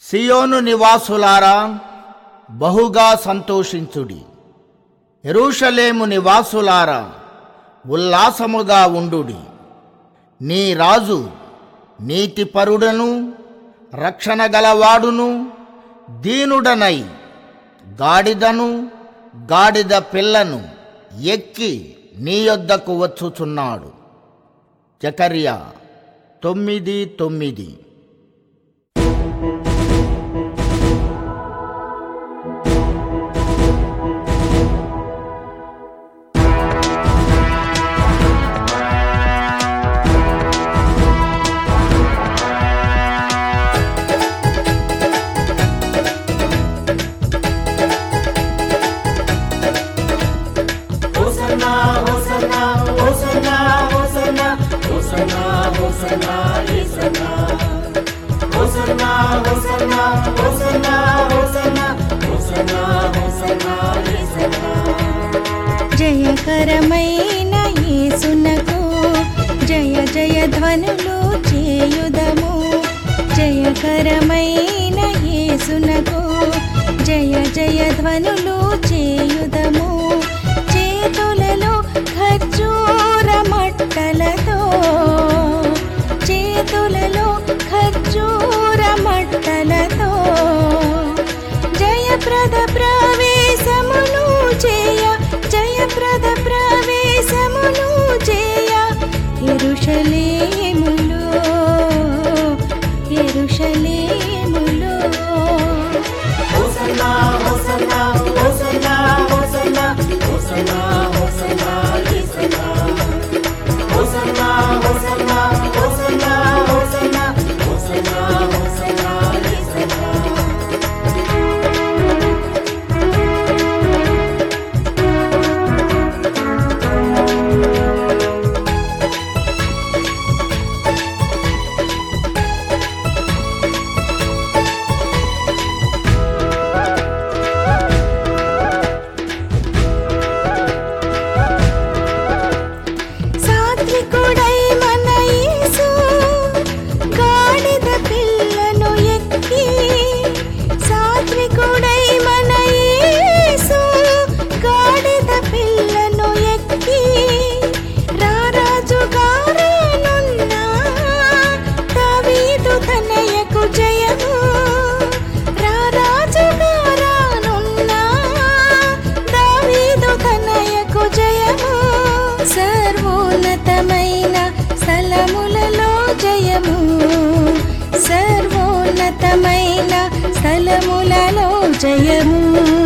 సియోను నివాసులారా బహుగా సంతోషించుడి ఎరూషలేము నివాసులారా ఉల్లాసముగా ఉండుడి నీ రాజు నీతిపరుడను రక్షణ గలవాడును దీనుడనై గాడిదను గాడిద పిల్లను ఎక్కి నీ యొద్దకు వచ్చుచున్నాడు జకర్యా తొమ్మిది తొమ్మిది జయకరమైన యేసునకు జయ జయ ధ్వనులు చేయుదము జయకరమైన యేసునకు జయ జయ ధ్వనులు చేయుదము చేతులలో ఖర్జూర మట్టలతో చేతులలో ఖర్జూర మట్టలతో జయప్రద ప్రవేశమును చేయ జయప్రద ప్రవేశమును చేయ ఎరుషలేములో ఎరుషలేములో సాత్వికుడై మన యేసు గాడిద పిల్లను ఎక్కి సాత్వికుడై మన యేసు గాడిద పిల్లను ఎక్కి రారాజు గారనున్న దావీదు తనయకు జయము రారాజు గారనున్న దావీదు తనయకు జయము సర్వోన్నతమైన స్థలములలో జయము సర్వోన్నతమైన స్థలములలో జయము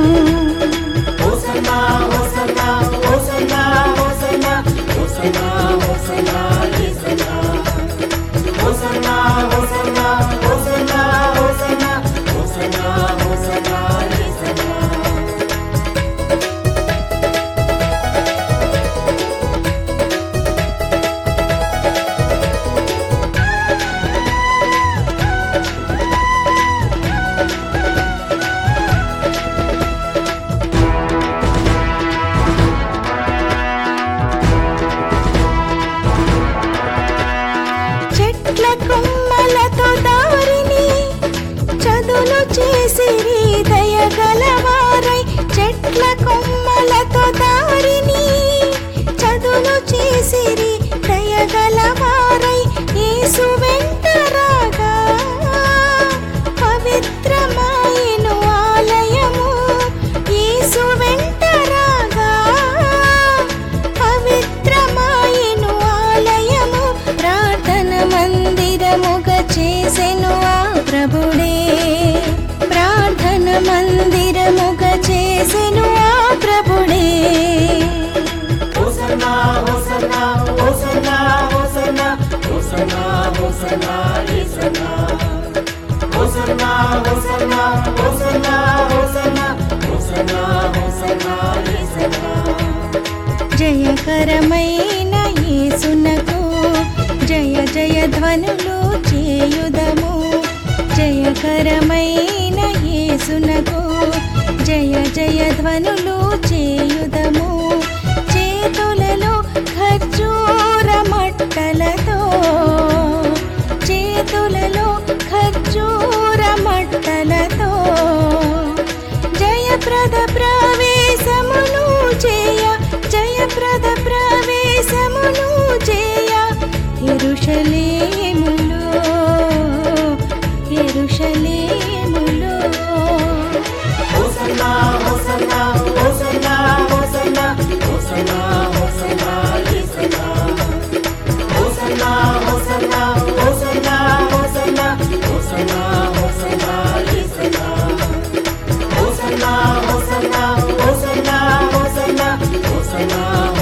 చెట్ల కొమ్మలతో దారిని చదులు చేసిరి దయగలవారై చెట్ల కొమ్మలతో దారిని చదులు చేసిరి దయగలవారై యేసు వెంట రాగా పవిత్రమాయను ఆలయము యేసు వెంట రాగా పవిత్రమాయను ఆలయము ప్రార్థన మందిరముగ చేసెను ఆ ప్రభుడే ప్రార్థన మందిరముగ చేసెను ఆ ప్రభుడే జయకరమైన యేసునకు జయ జయ ధ్వనులు చేయుదము జయకరమైన యేసునకు జయ జయ ధ్వనులు చేయుదము చేతులలో ఖర్జూర మట్టలతో చేతులలో ఖర్జూర మట్టలతో ఎరుషలేములో ఎరుషలేములో హోసన్నా హోసన్నా హోసన్నా హోసన్నా హోసన్నా హోసన్నా యేసన్నా హోసన్నా హోసన్నా హోసన్నా హోసన్నా హోసన్నా హోసన్నా యేసన్నా హోసన్నా హోసన్నా హోసన్నా హోసన్నా హోసన్నా